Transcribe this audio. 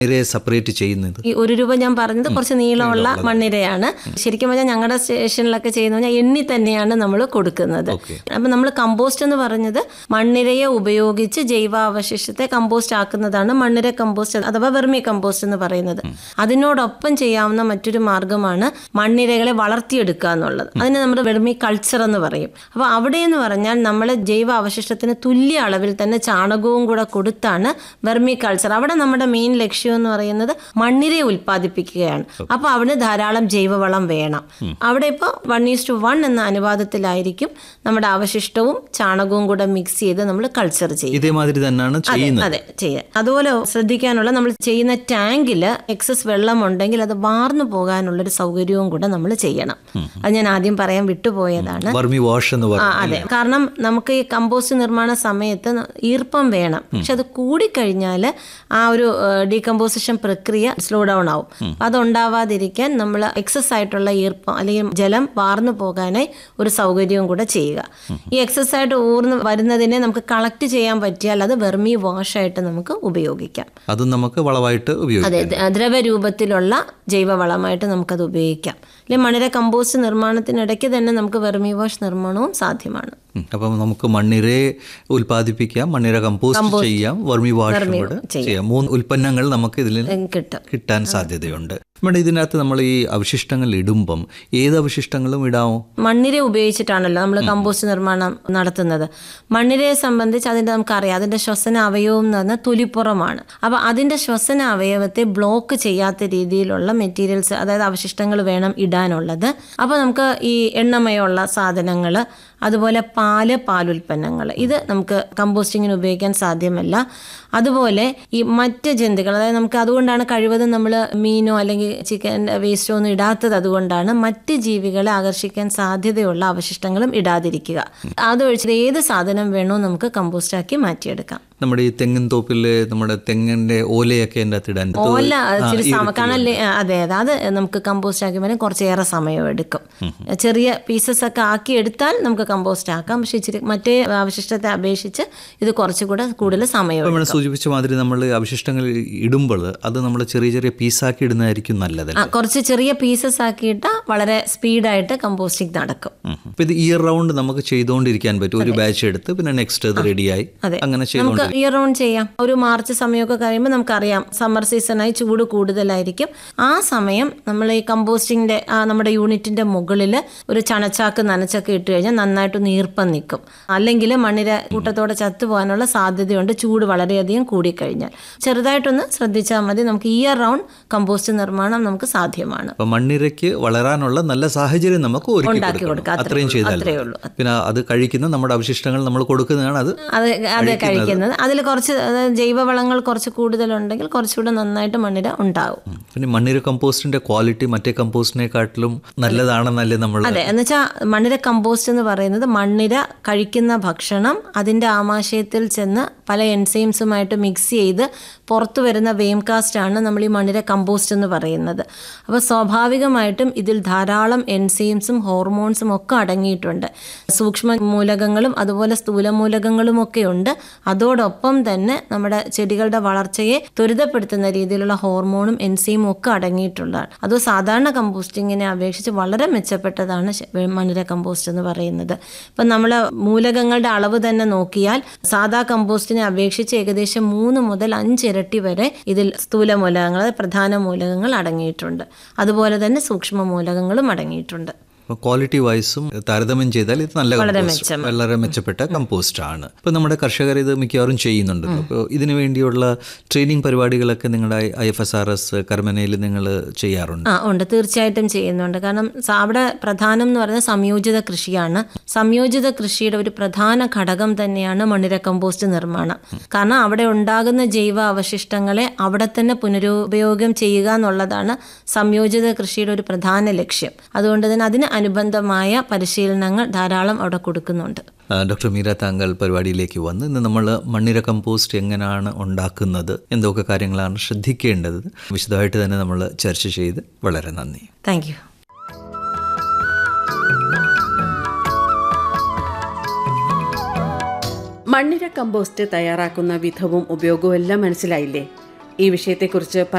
ഇരയെ സെപ്പറേറ്റ് ചെയ്യുന്നത് ഈ ഒരു രൂപ ഞാൻ പറഞ്ഞത് കുറച്ച് നീളമുള്ള മണ്ണിരയാണ് ശരിക്കും പറഞ്ഞാൽ ഞങ്ങളുടെ സ്റ്റേഷനിലൊക്കെ ചെയ്യുന്ന പറഞ്ഞാൽ എണ്ണി തന്നെയാണ് നമ്മൾ കൊടുക്കുന്നത് ഓക്കെ അപ്പം നമ്മൾ കമ്പോസ്റ്റ് എന്ന് പറഞ്ഞത് മണ്ണിരയെ ഉപയോഗിച്ച് ജൈവാവശിഷ്ടത്തെ കമ്പോസ്റ്റ് ആക്കുന്നതാണ് മണ്ണിര കമ്പോസ്റ്റ് അഥവാ വെർമി കമ്പോസ്റ്റ് എന്ന് പറയുന്നത് അതിനോടൊപ്പം ചെയ്യാവുന്ന മറ്റൊരു മാർഗമാണ് മണ്ണിരകളെ വളർത്തിയെടുക്കുക എന്നുള്ളത് അതിന് നമ്മൾ വെർമി കൾച്ചർ എന്ന് പറയും അപ്പോൾ അവിടെ എന്ന് പറഞ്ഞാൽ നമ്മൾ ജൈവ അവശിഷ്ടത്തിന് തുല്യ അളവിൽ തന്നെ ചാണകവും കൂടെ കൊടുത്താണ് വെർമി കൾച്ചർ അവിടെ നമ്മുടെ മെയിൻ ലക്ഷ്യം എന്ന് പറയുന്നത് മണ്ണിരയെ ഉൽപ്പാദിപ്പിക്കുകയാണ് അപ്പോൾ അവിടെ ധാരാളം ജൈവവളം വേണം അവിടെ ഇപ്പോൾ വൺ ഈസ് ടു വൺ എന്ന അനുപാതത്തിലായിരിക്കും നമ്മുടെ അവശിഷ്ടവും ചാണകവും കൂടെ മിക്സ് ചെയ്ത് നമ്മൾ കൾച്ചർ ചെയ്യും ഇതേമാതിരി തന്നെയാണ് ചെയ്യുന്നത് അതെ ചെയ്യാം അതുപോലെ ശ്രദ്ധിക്കാനുള്ള നമ്മൾ ചെയ്യുന്ന ടാങ്കിൽ എക്സസ് വെള്ളം ഉണ്ടെങ്കിൽ അത് വാർന്നു പോകാനുള്ളൊരു സൗകര്യവും കൂടെ നമ്മൾ ചെയ്യണം അത് ഞാൻ ആദ്യം പറയാൻ വിട്ടുപോയതാണ് വർമി വാഷ് എന്ന് ആ പറയും അതെ കാരണം നമുക്ക് ഈ കമ്പോസ്റ്റ് നിർമ്മാണ സമയത്ത് ന- ഈർപ്പം വേണം പക്ഷെ അത് കൂടിക്കഴിഞ്ഞാൽ ആ ഒരു ഡീകമ്പോസിഷൻ പ്രക്രിയ സ്ലോ ഡൗൺ ആവും അപ്പൊ അതുണ്ടാവാതിരിക്കാൻ നമ്മൾ എക്സസ് ആയിട്ടുള്ള ഈർപ്പം അല്ലെങ്കിൽ ജലം വാർന്നു പോകാനായി ഒരു സൗകര്യവും കൂടെ ചെയ്യുക ഈ എക്സസ് ആയിട്ട് ഊർന്ന് വരുന്നതിനെ നമുക്ക് കളക്ട് ചെയ്യാൻ പറ്റിയാൽ അത് വെർമി വാഷായിട്ട് നമുക്ക് ഉപയോഗിക്കാം അതും നമുക്ക് വളമായിട്ട് ഉപയോഗിക്കാം അതെ ദ്ര- ദ്രവരൂപത്തിലുള്ള ജൈവവളമായിട്ട് നമുക്കത് ഉപയോഗിക്കാം അല്ലെങ്കിൽ മണ്ണിര കമ്പോസ്റ്റ് നിർമ്മാണത്തിനിടയ്ക്ക് തന്നെ നമുക്ക് വെർമി വാഷ് നിർമ്മാണവും സാധ്യമാണ് ഉം. അപ്പം നമുക്ക് മണ്ണിരയെ ഉൽപ്പാദിപ്പിക്കാം മണ്ണിര കമ്പോസ്റ്റ് ചെയ്യാം വർമി വാഷ് കൂടെ ചെയ്യാം മൂന്ന് ഉൽപ്പന്നങ്ങൾ നമുക്ക് ഇതിൽ ഉം, കിട്ടും കിട്ടാൻ സാധ്യതയുണ്ട് നമ്മുടെ ഇതിനകത്ത് നമ്മൾ ഈ അവശിഷ്ടങ്ങൾ ഇടുമ്പം ഏത് അവശിഷ്ടങ്ങളും ഇടാമോ മണ്ണിര ഉപയോഗിച്ചിട്ടാണല്ലോ നമ്മൾ കമ്പോസ്റ്റ് നിർമ്മാണം നടത്തുന്നത് മണ്ണിരയെ സംബന്ധിച്ച് അതിൻ്റെ നമുക്കറിയാം അതിൻ്റെ ശ്വസന അവയവം എന്ന് പറഞ്ഞാൽ തൊലിപ്പുറമാണ് അപ്പോൾ അതിൻ്റെ ശ്വസന അവയവത്തെ ബ്ലോക്ക് ചെയ്യാത്ത രീതിയിലുള്ള മെറ്റീരിയൽസ് അതായത് അവശിഷ്ടങ്ങൾ വേണം ഇടാനുള്ളത് അപ്പോൾ നമുക്ക് ഈ എണ്ണമയമുള്ള സാധനങ്ങൾ അതുപോലെ പാല് പാലുൽപ്പന്നങ്ങൾ ഇത് നമുക്ക് കമ്പോസ്റ്റിങ്ങിന് ഉപയോഗിക്കാൻ സാധ്യമല്ല അതുപോലെ ഈ മറ്റ് ജന്തുക്കൾ അതായത് നമുക്ക് അതുകൊണ്ടാണ് കഴിവതും നമ്മൾ മീനോ അല്ലെങ്കിൽ ചിക്കൻ വേസ്റ്റോ ഒന്നും ഇടാത്തത് അതുകൊണ്ടാണ് മറ്റ് ജീവികളെ ആകർഷിക്കാൻ സാധ്യതയുള്ള അവശിഷ്ടങ്ങളും ഇടാതിരിക്കുക അതൊഴിച്ച് ഏത് സാധനം വേണോ നമുക്ക് കമ്പോസ്റ്റാക്കി മാറ്റിയെടുക്കാം നമ്മുടെ ഈ തെങ്ങിൻ തോപ്പിൽ നമ്മുടെ തെങ്ങിന്റെ ഓലയൊക്കെ എൻ്റെ അകത്ത് ഇടാൻ ഓല ഇച്ചിരി സമയം കാരണം ലേ- അതെ അതെ അത് നമുക്ക് കമ്പോസ്റ്റ് ആക്കി വരാൻ കുറച്ചേറെ സമയം എടുക്കും ചെറിയ പീസസ് ഒക്കെ ആക്കി എടുത്താൽ നമുക്ക് കമ്പോസ്റ്റ് ആക്കാം പക്ഷെ ഇച്ചിരി മറ്റേ അവശിഷ്ടത്തെ അപേക്ഷിച്ച് ഇത് കുറച്ചുകൂടെ കൂടുതൽ സമയം നമ്മൾ സൂചിപ്പിച്ച മാതിരി നമ്മൾ അവശിഷ്ടങ്ങൾ ഇടുമ്പോൾ അത് നമ്മൾ ചെറിയ ചെറിയ പീസാക്കി ഇടുന്നതായിരിക്കും നല്ലത് ആ കുറച്ച് ചെറിയ പീസസ് ആക്കിയിട്ട് വളരെ സ്പീഡായിട്ട് കമ്പോസ്റ്റിംഗ് നടക്കും അപ്പം ഇത് ഇയർ റൗണ്ട് നമുക്ക് ചെയ്തുകൊണ്ടിരിക്കാൻ പറ്റും ഒരു ബാച്ച് എടുത്ത് പിന്നെ നെക്സ്റ്റ് അത് റെഡിയായി അതെ. അങ്ങനെ നമുക്ക് ചെയ്തുകൊണ്ട് ഇയർ റൗണ്ട് ചെയ്യാം ഒരു മാർച്ച് സമയമൊക്കെ കഴിയുമ്പോൾ നമുക്കറിയാം സമ്മർ സീസണായി ചൂട് കൂടുതലായിരിക്കും ആ സമയം നമ്മൾ ഈ കമ്പോസ്റ്റിങ്ങിന്റെ ആ നമ്മുടെ യൂണിറ്റിന്റെ മുകളിൽ ഒരു ചണച്ചാക്ക് നനച്ചൊക്കെ ഇട്ട് കഴിഞ്ഞാൽ നന്നായിട്ടൊന്ന് ഈർപ്പം നിൽക്കും അല്ലെങ്കിൽ മണ്ണിര കൂട്ടത്തോടെ ചത്തുപോകാനുള്ള സാധ്യതയുണ്ട് ചൂട് വളരെയധികം കൂടിക്കഴിഞ്ഞാൽ ചെറുതായിട്ടൊന്ന് ശ്രദ്ധിച്ചാൽ മതി നമുക്ക് ഇയർ റൗണ്ട് കമ്പോസ്റ്റ് നിർമ്മാണം നമുക്ക് സാധ്യമാണ് അപ്പൊ മണ്ണിരയ്ക്ക് വളരാനുള്ള നല്ല സാഹചര്യം നമുക്ക് ഒരുക്കി ഉണ്ടാക്കി കൊടുക്കണം. കൊടുക്കുക. അത്രേ അത്രയും ഉള്ളൂ. ചെയ്താൽ അത്രേ മതി. ഉള്ളൂ. പിന്നെ അത് കഴിക്കുന്ന നമ്മുടെ അവശിഷ്ടങ്ങൾ നമ്മൾ കൊടുക്കുന്നതാണ് അത് അത് അത് കഴിക്കുന്നത് അതിൽ കുറച്ച് അതായത് ജൈവവളങ്ങൾ കുറച്ച് കൂടുതലുണ്ടെങ്കിൽ കുറച്ചുകൂടെ നന്നായിട്ട് മണ്ണിര ഉണ്ടാവും പിന്നെ മണ്ണിര കമ്പോസ്റ്റിന്റെ ക്വാളിറ്റി മറ്റേ കമ്പോസ്റ്റിനെക്കാട്ടിലും നല്ലതാണെന്നല്ലേ നമ്മൾ അതെ എന്നുവെച്ചാൽ മണ്ണിര കമ്പോസ്റ്റ് എന്ന് പറയുന്നത് മണ്ണിര കഴിക്കുന്ന ഭക്ഷണം അതിൻ്റെ ആമാശയത്തിൽ ചെന്ന് പല എൻസൈംസുമായിട്ട് മിക്സ് ചെയ്ത് പുറത്തു വരുന്ന വേംകാസ്റ്റ് ആണ് നമ്മൾ ഈ മണ്ണിര കമ്പോസ്റ്റ് എന്ന് പറയുന്നത് അപ്പോൾ സ്വാഭാവികമായിട്ടും ഇതിൽ ധാരാളം എൻസൈംസും ഹോർമോൺസും ഒക്കെ അടങ്ങിയിട്ടുണ്ട് സൂക്ഷ്മ മൂലകങ്ങളും അതുപോലെ സ്ഥൂല മൂലകങ്ങളും ഒക്കെ ഉണ്ട് അതോടൊപ്പം തന്നെ നമ്മുടെ ചെടികളുടെ വളർച്ചയെ ത്വരിതപ്പെടുത്തുന്ന രീതിയിലുള്ള ഹോർമോണും എൻസൈമും ഒക്കെ അടങ്ങിയിട്ടുള്ളതാണ് അത് സാധാരണ കമ്പോസ്റ്റിങ്ങിനെ അപേക്ഷിച്ച് വളരെ മെച്ചപ്പെട്ടതാണ് ശ- മണ്ണിര കമ്പോസ്റ്റ് എന്ന് പറയുന്നത് ഇപ്പം നമ്മൾ മൂലകങ്ങളുടെ അളവ് തന്നെ നോക്കിയാൽ സാധാ കമ്പോസ്റ്റിനെ അപേക്ഷിച്ച് ഏകദേശം മൂന്ന് മുതൽ അഞ്ച് ഇരട്ടി വരെ ഇതിൽ സ്ഥൂല മൂലകങ്ങൾ അതായത് പ്രധാന മൂലകങ്ങൾ അടങ്ങിയിട്ടുണ്ട് അതുപോലെ തന്നെ സൂക്ഷ്മ മൂലകങ്ങളും അടങ്ങിയിട്ടുണ്ട് ക്വാളിറ്റി വൈസും താരതമ്യം ചെയ്താൽ ഇത് നല്ല വളരെ compost. മെച്ചം. വളരെ മെച്ചപ്പെട്ട കമ്പോസ്റ്റ് ആണ് ഇപ്പൊ നമ്മുടെ കർഷകർ ഇത് മിക്കവാറും ചെയ്യുന്നുണ്ടല്ലോ അപ്പോൾ ഇതിനു വേണ്ടിയുള്ള ട്രെയിനിങ് പരിപാടികളൊക്കെ നിങ്ങളുടെ I F S R S കർമ്മനയിൽ നിങ്ങൾ ചെയ്യാറുണ്ട് ആ ഉണ്ട് തീർച്ചയായിട്ടും ചെയ്യുന്നുണ്ട് കാരണം സ- അവിടെ പ്രധാനം എന്ന് പറയുന്നത് സംയോജിത കൃഷിയാണ് സംയോജിത കൃഷിയുടെ ഒരു പ്രധാന ഘടകം തന്നെയാണ് മണ്ണിര കമ്പോസ്റ്റ് നിർമ്മാണം കാരണം അവിടെ ഉണ്ടാകുന്ന ജൈവ അവശിഷ്ടങ്ങളെ അവിടെ തന്നെ പുനരുപയോഗം ചെയ്യുക എന്നുള്ളതാണ് സംയോജിത കൃഷിയുടെ ഒരു പ്രധാന ലക്ഷ്യം അതുകൊണ്ട് തന്നെ അതിന് അനുബന്ധമായ പരിശീലനങ്ങൾ ധാരാളം അവിടെ കൊടുക്കുന്നുണ്ട് ആ, ഡോക്ടർ മീര താങ്കൾ പരിപാടിയിലേക്ക് വന്ന് ഇന്ന് നമ്മൾ മണ്ണിര കമ്പോസ്റ്റ് എങ്ങനെയാണ് ഉണ്ടാക്കുന്നത് എന്തൊക്കെ കാര്യങ്ങളാണ് ശ്രദ്ധിക്കേണ്ടത് വിശദമായിട്ട് തന്നെ നമ്മൾ ചർച്ച ചെയ്ത് വളരെ നന്ദി താങ്ക് യു മണ്ണിര കമ്പോസ്റ്റ് തയ്യാറാക്കുന്ന വിധവും ഉപയോഗവും എല്ലാം മനസ്സിലായില്ലേ ഈ വിഷയത്തെക്കുറിച്ച്